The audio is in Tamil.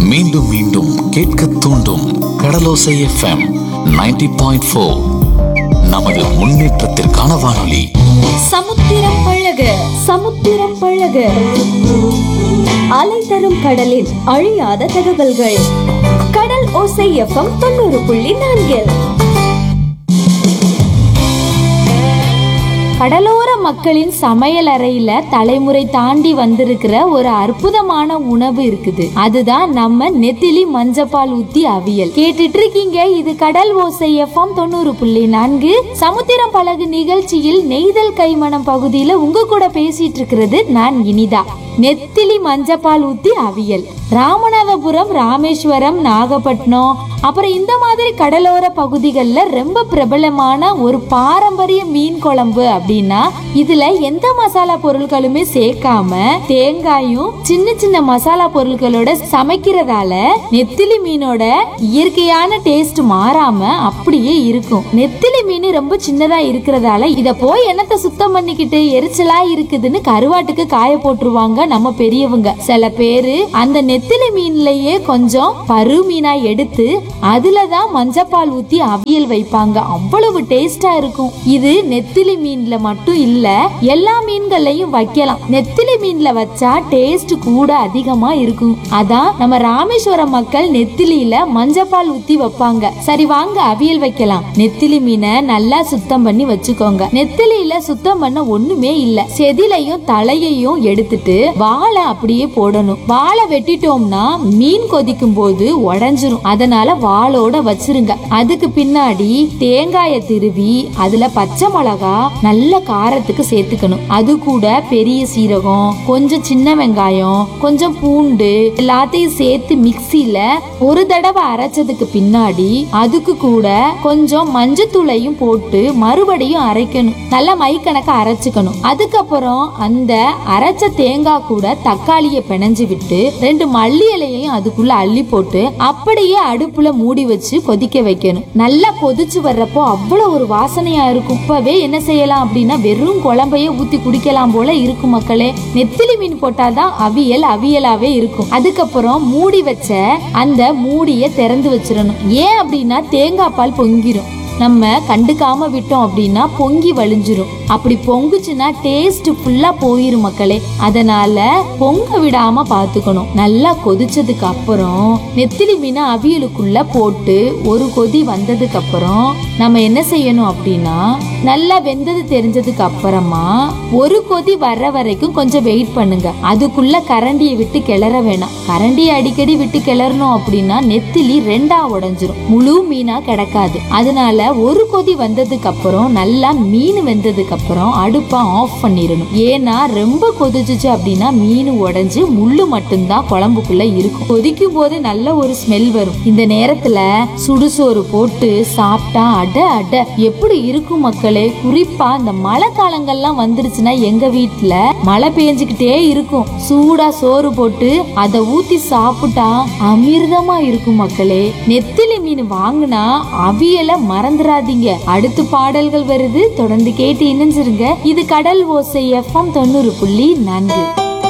மீண்டும் மீண்டும் கேட்க தூண்டும் கடலோசை எஃப்எம் 90.4 பாயிண்ட் ஃபோர் நமது முன்னேற்றத்திற்கான வானொலி சமுத்திரம் பழக சமுத்திரம் பழக அலை தரும் கடலின் அழியாத தகவல்கள் கடல் ஓசை எஃப்எம் தொண்ணூறு புள்ளி நான்கில் கடலோர மக்களின் சமையல் அறையில தலைமுறை தாண்டி வந்திருக்கிற ஒரு அற்புதமான உணவு இருக்குது அதுதான் நம்ம நெத்திலி மஞ்சப்பால் ஊத்தி அவியல் கேட்டுட்டு இருக்கீங்க இது கடல் ஓசை எஃப்எம் தொண்ணூறு புள்ளி நான்கு சமுத்திரம் பழகு நிகழ்ச்சியில் நெய்தல் கைமணம் பகுதியில உங்க கூட பேசிட்டு இருக்கிறது நான் இனிதா நெத்திலி மஞ்சப்பால் ஊத்தி அவியல் ராமநாதபுரம் ராமேஸ்வரம் நாகப்பட்டினம் அப்புறம் இந்த மாதிரி கடலோர பகுதிகளில் ரொம்ப பிரபலமான ஒரு பாரம்பரிய மீன் குழம்பு அப்படின்னா இதுல எந்த மசாலா பொருட்களுமே சேர்க்காம தேங்காயும் சின்ன சின்ன மசாலா பொருட்களோட சமைக்கிறதால நெத்திலி மீனோட இயற்கையான டேஸ்ட் மாறாம அப்படியே இருக்கும் நெத்திலி மீன் ரொம்ப சின்னதா இருக்கிறதால இத போய் என்னத்தை சுத்தம் பண்ணிக்கிட்டு எரிச்சலா இருக்குதுன்னு கருவாட்டுக்கு காய போட்டுருவாங்க நம்ம பெரியவங்க சில பேரு அந்த நெத்திலி மீன்லயே கொஞ்சம் பரு மீனா எடுத்து அதுலதான் மஞ்சப்பால் ஊத்தி அவியல் வைப்பாங்க அவ்வளவு டேஸ்டா இருக்கும் இது நெத்திலி மீன்ல மட்டும் இல்ல எல்லா மீன்கள்லயும் வைக்கலாம் நெத்திலி மீன்ல வச்சா டேஸ்ட் கூட அதிகமா இருக்கும் அதான் நம்ம ராமேஸ்வரம் மக்கள் நெத்திலியில மஞ்சப்பால் ஊத்தி வைப்பாங்க சரி வாங்க அவியல் வைக்கலாம் நெத்திலி மீனை நல்லா சுத்தம் பண்ணி வச்சுக்கோங்க நெத்திலியில சுத்தம் பண்ண ஒண்ணுமே இல்ல செதிலையும் தலையையும் எடுத்துட்டு வாழை அப்படியே போடணும் வாழை வெட்டிட்டோம்னா மீன் கொதிக்கும் போது உடஞ்சிரும் அதனால வாளோட வச்சிருங்க அதுக்கு பின்னாடி தேங்காய திருவி அதுல பச்சை மிளகா நல்ல காரத்துக்கு சேர்த்துக்கணும் அது கூட பெரிய சீரகம் கொஞ்சம் சின்ன வெங்காயம் கொஞ்சம் பூண்டு எல்லாத்தையும் சேர்த்து மிக்சியில ஒரு தடவை அரைச்சதுக்கு பின்னாடி அதுக்கு கூட கொஞ்சம் மஞ்சத்தூளையும் போட்டு மறுபடியும் அரைக்கணும் நல்லா மைக்கணக்க அரைச்சுக்கணும் அதுக்கப்புறம் அந்த அரைச்ச தேங்காய் கூட தக்காளியை பிணைஞ்சு விட்டு ரெண்டு மல்லி இலையையும் அதுக்குள்ள அள்ளி போட்டு அப்படியே அடுப்புல மூடி வச்சு கொதிக்க வைக்கணும் நல்லா கொதிச்சு வர்றப்போ அவ்வளவு ஒரு வாசனையா இருக்கும் இப்பவே என்ன செய்யலாம் அப்படின்னா வெறும் குழம்பையே ஊத்தி குடிக்கலாம் போல இருக்கும் மக்களே நெத்திலி மீன் போட்டாதான் அவியல் அவியலாவே இருக்கும் அதுக்கப்புறம் மூடி வச்ச அந்த மூடிய திறந்து வச்சிடணும் ஏன் அப்படின்னா தேங்காய் பால் பொங்கிரும் நம்ம கண்டுக்காம விட்டோம் அப்படின்னா பொங்கி வழிஞ்சிரும் அப்படி பொங்குச்சுன்னா டேஸ்ட் ஃபுல்லா போயிரும் மக்களே அதனால பொங்க விடாம பாத்துக்கணும் நல்லா கொதிச்சதுக்கு அப்புறம் நெத்திலி மீனை அவியலுக்குள்ள போட்டு ஒரு கொதி வந்ததுக்கு அப்புறம் நம்ம என்ன செய்யணும் அப்படின்னா நல்லா வெந்தது தெரிஞ்சதுக்கு அப்புறமா ஒரு கொதி வர்ற வரைக்கும் கொஞ்சம் வெயிட் பண்ணுங்க அதுக்குள்ள கரண்டியை விட்டு கிளற வேணாம் கரண்டியை அடிக்கடி விட்டு கிளறணும் அப்படின்னா நெத்திலி ரெண்டா உடைஞ்சிரும் முழு மீனா கிடக்காது அதனால ஒரு கொதி வந்ததுக்கு அப்புறம் நல்லா மீன் வெந்ததுக்கு அப்புறம் அடுப்பை ஆஃப் பண்ணிடணும் ஏன்னா ரொம்ப கொதிச்சுச்சு அப்படின்னா மீன் உடைஞ்சு முள்ளு மட்டும்தான் குழம்புக்குள்ள இருக்கும் கொதிக்கும் போது நல்ல ஒரு ஸ்மெல் வரும் இந்த நேரத்துல சுடுசோறு போட்டு சாப்பிட்டா அட அட எப்படி இருக்கும் மக்களே குறிப்பா இந்த மழை காலங்கள்லாம் வந்துருச்சுன்னா எங்க வீட்டுல மழை பெஞ்சுக்கிட்டே இருக்கும் சூடா சோறு போட்டு அதை ஊத்தி சாப்பிட்டா அமிர்தமா இருக்கும் மக்களே நெத்திலி மீன் வாங்கினா அவியலை மறந்துடாதீங்க அடுத்து பாடல்கள் வருது தொடர்ந்து கேட்டு இணைஞ்சிருங்க இது கடல் ஓசை எஃப்எம் தொண்ணூறு புள்ளி நான்கு